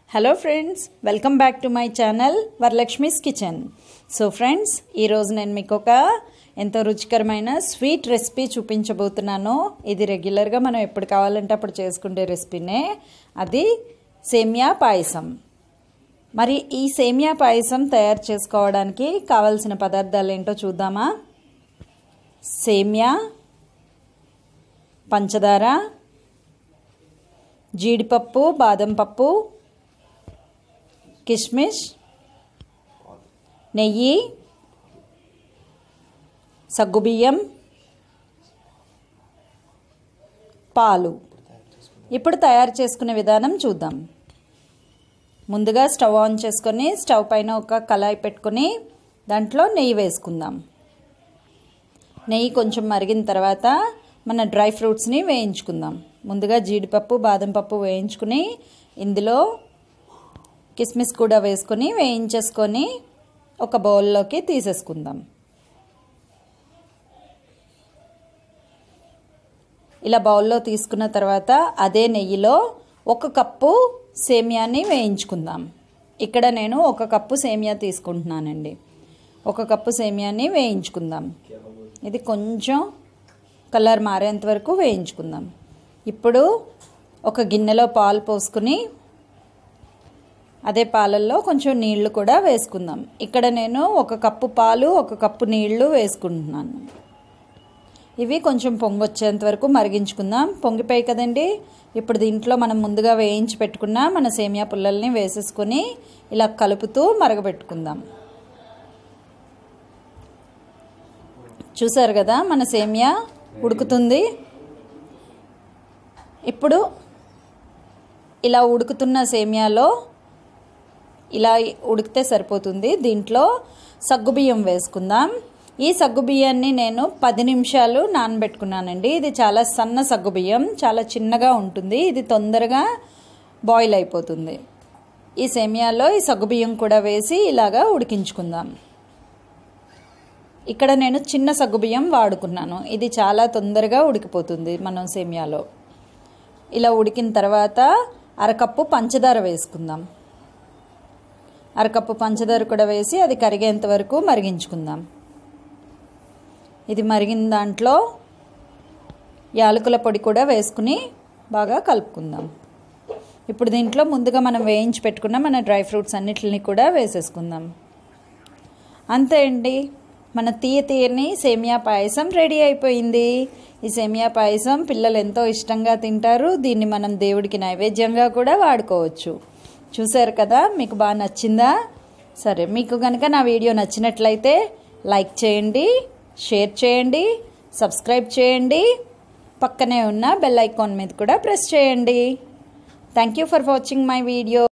hello friends welcome back to my channel Varalakshmi's kitchen so friends ఈరోజు నేను మీకు ఒక ఎంతో రుచికరమైన స్వీట్ రెసిపీ చూపించబోతున్నాను ఇది రెగ్యులర్గా మనం ఎప్పుడు కావాలంటే అప్పుడు చేసుకునే రెసిపీనే అది సేమియా పాయసం మరి ఈ సేమియా పాయసం తయారు చేసుకోవడానికి కావలసిన పదార్థాలు ఏంటో చూద్దామా సేమియా పంచదార జీడిపప్పు బాదం పప్పు కిస్మిస్ నెయ్యి సగ్గుబియ్యం పాలు ఇప్పుడు తయారు చేసుకునే విధానం చూద్దాం ముందుగా స్టవ్ ఆన్ చేసుకొని స్టవ్ పైన ఒక కళాయి పెట్టుకొని దాంట్లో నెయ్యి వేసుకుందాం నెయ్యి కొంచెం మరిగిన తర్వాత మన డ్రై ఫ్రూట్స్ని వేయించుకుందాం ముందుగా జీడిపప్పు బాదం పప్పు వేయించుకుని ఇందులో కిస్మిస్ కూడా వేసుకొని వేయించేసుకొని ఒక బౌల్లోకి తీసేసుకుందాం ఇలా బౌల్లో తీసుకున్న తర్వాత అదే నెయ్యిలో ఒక కప్పు సేమియాని వేయించుకుందాం ఇక్కడ నేను ఒక కప్పు సేమియా తీసుకుంటున్నానండి ఒక కప్పు సేమియాని వేయించుకుందాం ఇది కొంచెం కలర్ మారేంత వరకు వేయించుకుందాం ఇప్పుడు ఒక గిన్నెలో పాలు పోసుకుని అదే పాలల్లో కొంచెం నీళ్లు కూడా వేసుకుందాం ఇక్కడ నేను ఒక కప్పు పాలు ఒక కప్పు నీళ్లు వేసుకుంటున్నాను ఇవి కొంచెం పొంగొచ్చేంత వరకు మరిగించుకుందాం పొంగిపోయి కదండి ఇప్పుడు దీంట్లో మనం ముందుగా వేయించి పెట్టుకున్న మన సేమియా పుల్లల్ని వేసేసుకొని ఇలా కలుపుతూ మరగబెట్టుకుందాం చూసారు కదా మన సేమియా ఉడుకుతుంది ఇప్పుడు ఇలా ఉడుకుతున్న సేమియాలో ఇలా ఉడికితే సరిపోతుంది దీంట్లో సగ్గుబియ్యం వేసుకుందాం ఈ సగ్గుబియ్యాన్ని నేను పది నిమిషాలు నానబెట్టుకున్నానండి ఇది చాలా సన్న సగ్గుబియ్యం చాలా చిన్నగా ఉంటుంది ఇది తొందరగా బాయిల్ అయిపోతుంది ఈ సేమియాలో ఈ సగ్గుబియ్యం కూడా వేసి ఇలాగా ఉడికించుకుందాం ఇక్కడ నేను చిన్న సగ్గుబియ్యం వాడుకున్నాను ఇది చాలా తొందరగా ఉడికిపోతుంది మనం సేమియాలో ఇలా ఉడికిన తర్వాత అరకప్పు పంచదార వేసుకుందాం అరకప్పు పంచదార కూడా వేసి అది కరిగేంత వరకు మరిగించుకుందాం ఇది మరిగిన దాంట్లో యాలకుల పొడి కూడా వేసుకుని బాగా కలుపుకుందాం ఇప్పుడు దీంట్లో ముందుగా మనం వేయించి పెట్టుకున్న మన డ్రై ఫ్రూట్స్ అన్నిటిని కూడా వేసేసుకుందాం అంతే అండి మన తీయ తీయని సేమియా పాయసం రెడీ అయిపోయింది ఈ సేమియా పాయసం పిల్లలు ఎంతో ఇష్టంగా తింటారు దీన్ని మనం దేవుడికి నైవేద్యంగా కూడా వాడుకోవచ్చు చూసారు కదా మీకు బాగా నచ్చిందా సరే మీకు కనుక నా వీడియో నచ్చినట్లయితే లైక్ చేయండి షేర్ చేయండి సబ్స్క్రైబ్ చేయండి పక్కనే ఉన్న బెల్ ఐకాన్ మీద కూడా ప్రెస్ చేయండి thank you for watching my video